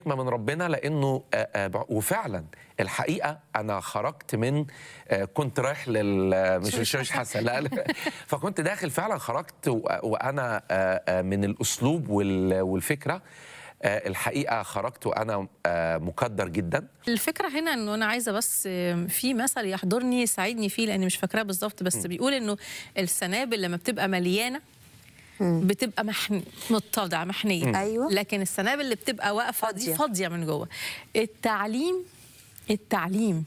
من ربنا لانه آه، آه، وفعلا الحقيقه انا خرجت من آه، كنت رايح لل مش مش مش حسن لا لا. فكنت داخل فعلا خرجت و- وانا آه، آه، من الاسلوب وال- والفكره آه، الحقيقه خرجت وانا آه، مقدر جدا الفكرة هنا انه انا عايزة بس آم، في مثل يحضرني يساعدني فيه لاني مش فاكراه بالظبط بس بيقول انه السنابل لما بتبقى مليانة بتبقى محن... متضعة محنية أيوة. لكن السنابل اللي بتبقى واقفة دي فاضية. فاضية من جوه التعليم التعليم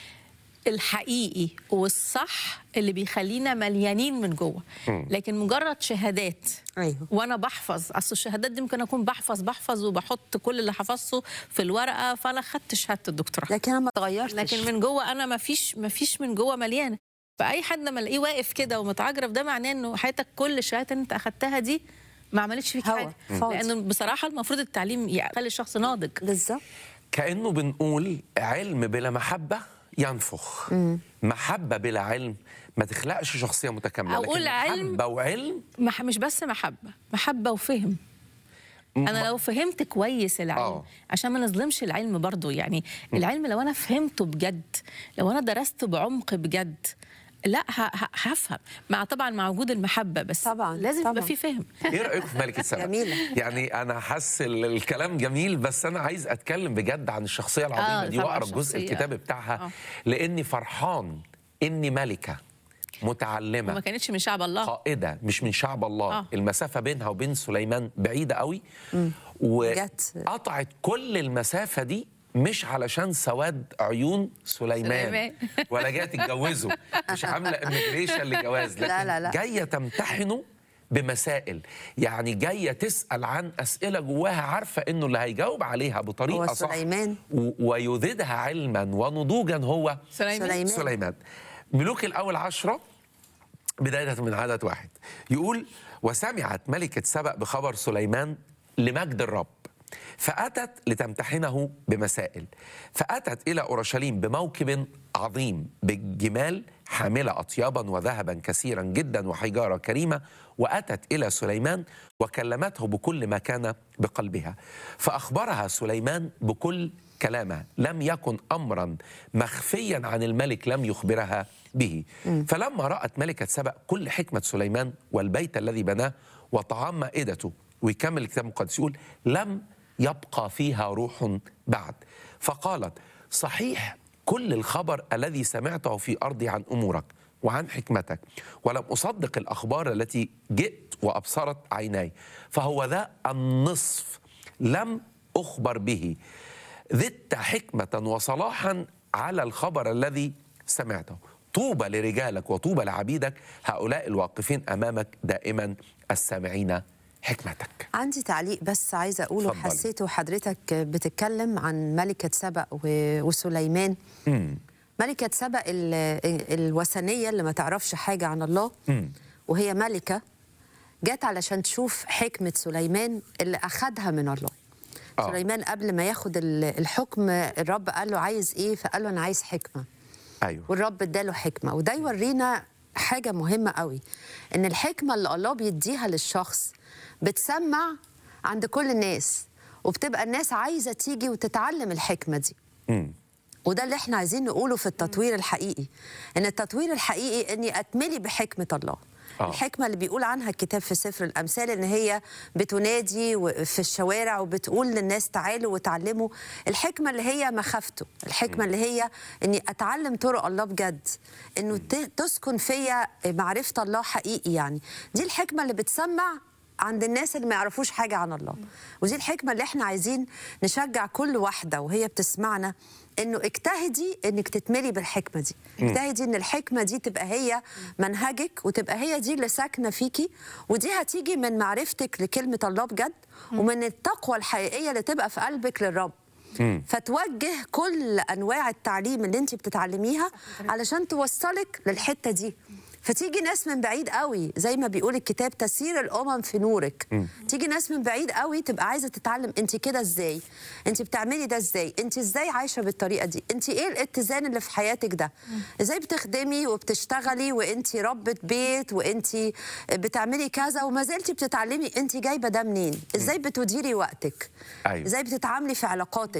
الحقيقي والصح اللي بيخلينا مليانين من جوه لكن مجرد شهادات ايوه وانا بحفظ اصل الشهادات دي ممكن اكون بحفظ بحفظ وبحط كل اللي حفظته في الورقه فانا خدت شهاده الدكتوراه لكن انا ما اتغيرتش لكن من جوه انا ما فيش ما فيش من جوه مليانه فاي حد لما الاقيه واقف كده ومتعجرف ده معناه انه حياتك كل الشهادات اللي انت اخدتها دي ما عملتش فيك هوا، حاجه فاضي. لانه بصراحه المفروض التعليم يخلي الشخص ناضج بالظبط كانه بنقول علم بلا محبه ينفخ محبه بلا علم ما تخلقش شخصيه متكامله أقول لكن علم- محبه وعلم مح مش بس محبه محبه وفهم انا لو فهمت كويس العلم آه. عشان ما نظلمش العلم برضو يعني العلم لو انا فهمته بجد لو انا درست بعمق بجد لا ه- ه- هفهم مع طبعا مع وجود المحبه بس طبعاً، لازم يبقى طبعاً. في فهم ايه رايكم في ملكه سبا جميلة. يعني انا حاسس ال- الكلام جميل بس انا عايز اتكلم بجد عن الشخصيه العظيمه آه، دي طبعاً واقرا الجزء الشخصية. الكتاب بتاعها آه. لاني فرحان اني ملكه وما متعلمه كانتش من شعب الله قائده مش من شعب الله آه. المسافه بينها وبين سليمان بعيده قوي جت. وقطعت كل المسافه دي مش علشان سواد عيون سليمان, سليمان. ولا جايه تتجوزه مش عامله اميجريشن لجواز لكن لا، لا، لا. جايه تمتحنه بمسائل يعني جايه تسال عن اسئله جواها عارفه انه اللي هيجاوب عليها بطريقه هو صح سليمان. و- ويذدها علما ونضوجا هو سليمان. سليمان. سليمان ملوك الاول عشره بداية من عدد واحد يقول وسمعت ملكة سبأ بخبر سليمان لمجد الرب فأتت لتمتحنه بمسائل فأتت إلى أورشليم بموكب عظيم بالجمال حاملة أطيابا وذهبا كثيرا جدا وحجارة كريمة وأتت إلى سليمان وكلمته بكل ما كان بقلبها فأخبرها سليمان بكل كلامها لم يكن امرا مخفيا عن الملك لم يخبرها به فلما رات ملكه سبأ كل حكمه سليمان والبيت الذي بناه وطعام مائدته ويكمل الكتاب المقدس يقول لم يبقى فيها روح بعد فقالت صحيح كل الخبر الذي سمعته في ارضي عن امورك وعن حكمتك ولم اصدق الاخبار التي جئت وابصرت عيناي فهو ذا النصف لم اخبر به ذدت حكمة وصلاحا على الخبر الذي سمعته طوبى لرجالك وطوبى لعبيدك هؤلاء الواقفين أمامك دائما السامعين حكمتك عندي تعليق بس عايزه اقوله اتفضلي. حسيته حضرتك بتتكلم عن ملكه سبأ و- وسليمان ملكه سبأ ال- الوثنيه اللي ما تعرفش حاجه عن الله وهي ملكه جت علشان تشوف حكمه سليمان اللي اخذها من الله آه. سليمان قبل ما ياخد ال- الحكم الرب قال له عايز ايه فقال له انا عايز حكمه أيوه والرب اداله حكمه وده يورينا حاجه مهمه قوي ان الحكمه اللي الله بيديها للشخص بتسمع عند كل الناس وبتبقى الناس عايزه تيجي وتتعلم الحكمه دي مم. وده اللي احنا عايزين نقوله في التطوير الحقيقي ان التطوير الحقيقي اني اتملي بحكمه الله آه. آه. الحكمه اللي بيقول عنها الكتاب في سفر الامثال ان هي بتنادي و- في الشوارع وبتقول للناس تعالوا وتعلموا الحكمه اللي هي مخافته الحكمه اللي هي اني اتعلم طرق الله بجد انه ت- تسكن فيا معرفه الله حقيقي يعني دي الحكمه اللي بتسمع عند الناس اللي ما يعرفوش حاجة عن الله ودي الحكمة اللي احنا عايزين نشجع كل واحدة وهي بتسمعنا انه اجتهدي انك تتملي بالحكمة دي اجتهدي ان الحكمة دي تبقى هي منهجك وتبقى هي دي اللي ساكنة فيكي ودي هتيجي من معرفتك لكلمة الله بجد ومن التقوى الحقيقية اللي تبقى في قلبك للرب فتوجه كل انواع التعليم اللي انت بتتعلميها علشان توصلك للحته دي فتيجي ناس من بعيد قوي زي ما بيقول الكتاب تسير الامم في نورك تيجي ناس من بعيد قوي تبقى عايزه تتعلم انت كده ازاي انت بتعملي ده ازاي انت ازاي عايشه بالطريقه دي انت ايه الاتزان اللي في حياتك ده ازاي بتخدمي وبتشتغلي وانت ربة بيت وانت بتعملي كذا وما زلتي بتتعلمي انت جايبه ده منين ازاي بتديري وقتك أيوة. ازاي بتتعاملي في علاقاتك